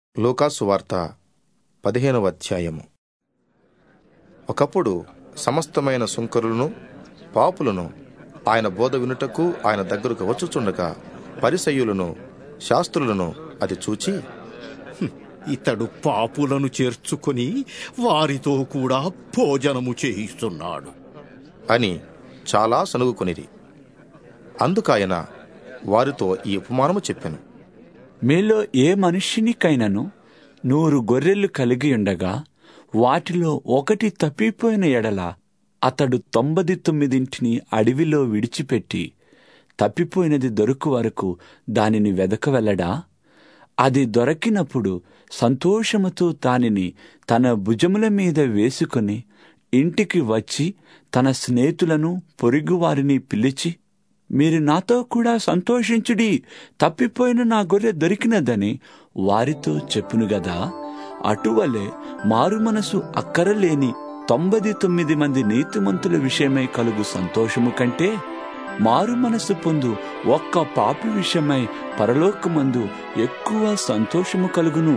లూకాసు వార్త పదిహేనవ అధ్యాయము ఒకప్పుడు సమస్తమైన సుంకరులను పాపులను ఆయన బోధ వినుటకు ఆయన దగ్గరకు వచ్చుచుండగా పరిసయ్యులను శాస్త్రులను అది చూచి ఇతడు పాపులను చేర్చుకుని వారితో కూడా భోజనము చేయిస్తున్నాడు అని చాలా సనుగుకొనిరి అందుకాయన వారితో ఈ ఉపమానము చెప్పెను మీలో ఏ మనుష్యునికైనను నూరు గొర్రెలు కలిగి ఉండగా వాటిలో ఒకటి తప్పిపోయిన ఎడల అతడు తొంభది తొమ్మిదింటిని అడవిలో విడిచిపెట్టి తప్పిపోయినది దొరకు వరకు దానిని వెదకవెల్లడా అది దొరకినప్పుడు సంతోషముతో దానిని తన భుజముల మీద వేసుకొని ఇంటికి వచ్చి తన స్నేహితులను పొరుగువారిని పిలిచి మీరు నాతో కూడా సంతోషించుడి తప్పిపోయిన నా గొర్రె దొరికినదని వారితో చెప్పును గదా అటువలే మారు మనసు అక్కరలేని తొంభై తొమ్మిది మంది నీతిమంతుల విషయమై కలుగు సంతోషము కంటే మారు మనసు పొందు ఒక్క పాపి విషయమై పరలోకమందు ఎక్కువ సంతోషము కలుగును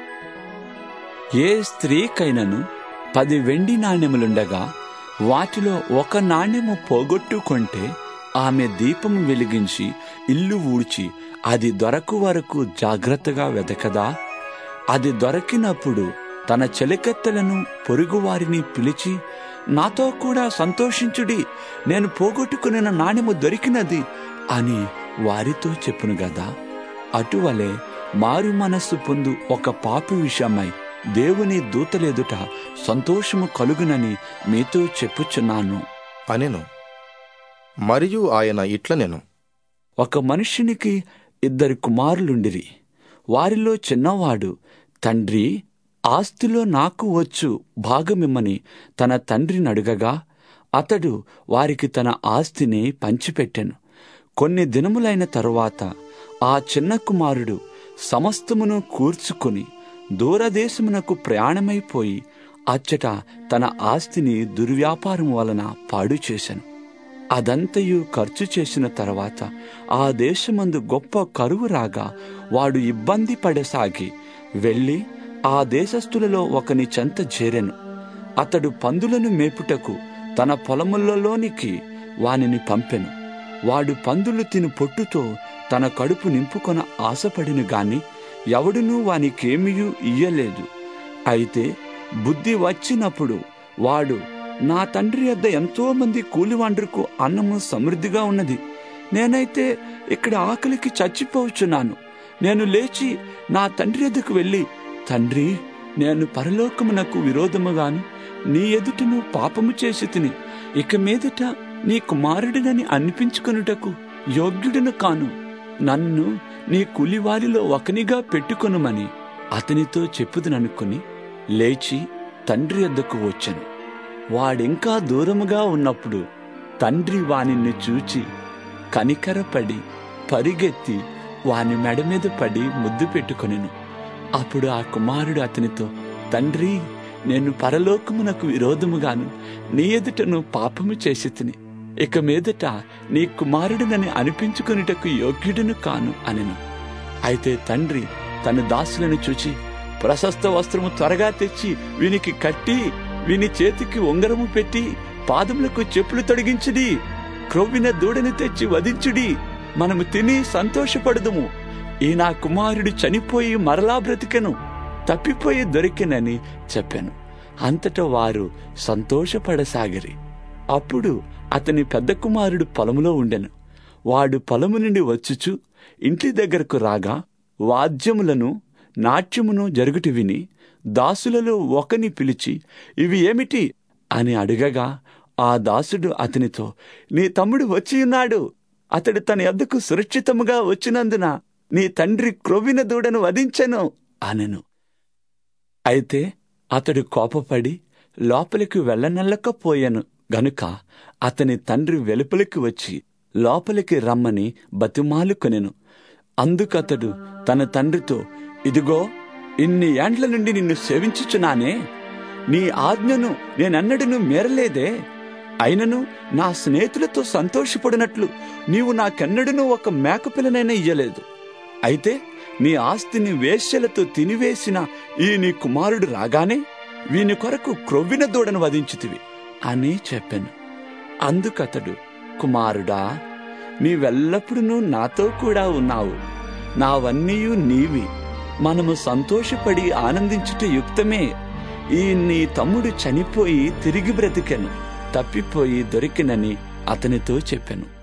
ఏ స్త్రీకైనను పది వెండి నాణ్యములుండగా వాటిలో ఒక నాణ్యము పోగొట్టుకుంటే ఆమె దీపము వెలిగించి ఇల్లు ఊడ్చి అది దొరకు వరకు జాగ్రత్తగా వెతకదా అది దొరికినప్పుడు తన చెలికత్తెలను పొరుగువారిని పిలిచి నాతో కూడా సంతోషించుడి నేను పోగొట్టుకున్న నాణ్యము దొరికినది అని వారితో చెప్పును గదా అటువలే మారు మనస్సు పొందు ఒక పాపి విషయమై దేవుని దూతలెదుట సంతోషము కలుగునని మీతో చెప్పుచున్నాను అనెను మరియు ఆయన ఇట్లనెను ఒక మనుష్యునికి ఇద్దరు కుమారులుండిరి వారిలో చిన్నవాడు తండ్రి ఆస్తిలో నాకు వచ్చు భాగమిమ్మని తన తండ్రిని అడుగగా అతడు వారికి తన ఆస్తిని పంచిపెట్టెను కొన్ని దినములైన తరువాత ఆ చిన్న కుమారుడు సమస్తమును కూర్చుకుని దూరదేశమునకు ప్రయాణమైపోయి అచ్చట తన ఆస్తిని దుర్వ్యాపారం వలన పాడు చేశాను అదంతయు ఖర్చు చేసిన తర్వాత ఆ దేశమందు గొప్ప కరువు రాగా వాడు ఇబ్బంది పడసాగి వెళ్ళి ఆ దేశస్థులలో ఒకని చెంత చేరెను అతడు పందులను మేపుటకు తన పొలములలోనికి వానిని పంపెను వాడు పందులు తిను పొట్టుతో తన కడుపు నింపుకొన ఆశపడిను గాని ఎవడునూ వానికేమియూ ఇయ్యలేదు అయితే బుద్ధి వచ్చినప్పుడు వాడు నా తండ్రి వద్ద ఎంతో మంది కూలివాండ్రుకు అన్నము సమృద్ధిగా ఉన్నది నేనైతే ఇక్కడ ఆకలికి చచ్చిపోవచ్చున్నాను నేను లేచి నా తండ్రి ఎదుకు వెళ్ళి తండ్రి నేను పరలోకమునకు విరోధముగాను నీ ఎదుటను పాపము చేసి తిని ఇక మీదట నీ కుమారుడినని అనిపించుకొనుటకు యోగ్యుడను కాను నన్ను నీ కూలివారిలో ఒకనిగా పెట్టుకొనుమని అతనితో చెప్పుదననుకుని లేచి తండ్రి వద్దకు వచ్చాను వాడింకా దూరముగా ఉన్నప్పుడు తండ్రి వానిని చూచి కనికరపడి పరిగెత్తి వాని మెడ మీద పడి ముద్దు పెట్టుకొనెను అప్పుడు ఆ కుమారుడు అతనితో తండ్రి నేను పరలోకమునకు విరోధముగాను నీ ఎదుటను పాపము చేసి తిని ఇక మీదట నీ కుమారుడినని అనిపించుకొనుటకు యోగ్యుడును కాను అనెను అయితే తండ్రి తన దాసులను చూచి ప్రశస్త వస్త్రము త్వరగా తెచ్చి వీనికి కట్టి వీని చేతికి ఉంగరము పెట్టి పాదములకు చెప్పులు తొడిగించుడి క్రొవ్విన దూడని తెచ్చి వధించుడి మనము తిని సంతోషపడదుము ఈ నా కుమారుడు చనిపోయి మరలా బ్రతికెను తప్పిపోయి దొరికెనని చెప్పాను అంతటా వారు సంతోషపడసాగిరి అప్పుడు అతని పెద్ద కుమారుడు పొలములో ఉండెను వాడు పొలము నుండి వచ్చుచు ఇంటి దగ్గరకు రాగా వాద్యములను నాట్యమును జరుగుటి విని దాసులలో ఒకని పిలిచి ఇవి ఏమిటి అని అడగగా ఆ దాసుడు అతనితో నీ తమ్ముడు వచ్చి ఉన్నాడు అతడు తన ఎద్దకు సురక్షితముగా వచ్చినందున నీ తండ్రి క్రొవ్విన దూడను వధించెను అనెను అయితే అతడు కోపపడి లోపలికి వెళ్ళనల్లకపోయాను గనుక అతని తండ్రి వెలుపలికి వచ్చి లోపలికి రమ్మని బతిమాలుకొనెను అందుకతడు తన తండ్రితో ఇదిగో ఇన్ని ఏండ్ల నుండి నిన్ను సేవించుచున్నానే నీ ఆజ్ఞను నేనన్నడను మేరలేదే అయినను నా స్నేహితులతో సంతోషపడినట్లు నీవు నాకెన్నడూ ఒక మేకపిల్లనైనా ఇయ్యలేదు అయితే నీ ఆస్తిని వేశ్యలతో తినివేసిన ఈ నీ కుమారుడు రాగానే వీని కొరకు క్రొవ్విన దూడను వధించితివి అని చెప్పాను అందుకతడు కుమారుడా నీవెల్లప్పుడూ నాతో కూడా ఉన్నావు నావన్నీయు నీవి మనము సంతోషపడి ఆనందించుట యుక్తమే ఈ నీ తమ్ముడు చనిపోయి తిరిగి బ్రతికెను తప్పిపోయి దొరికినని అతనితో చెప్పాను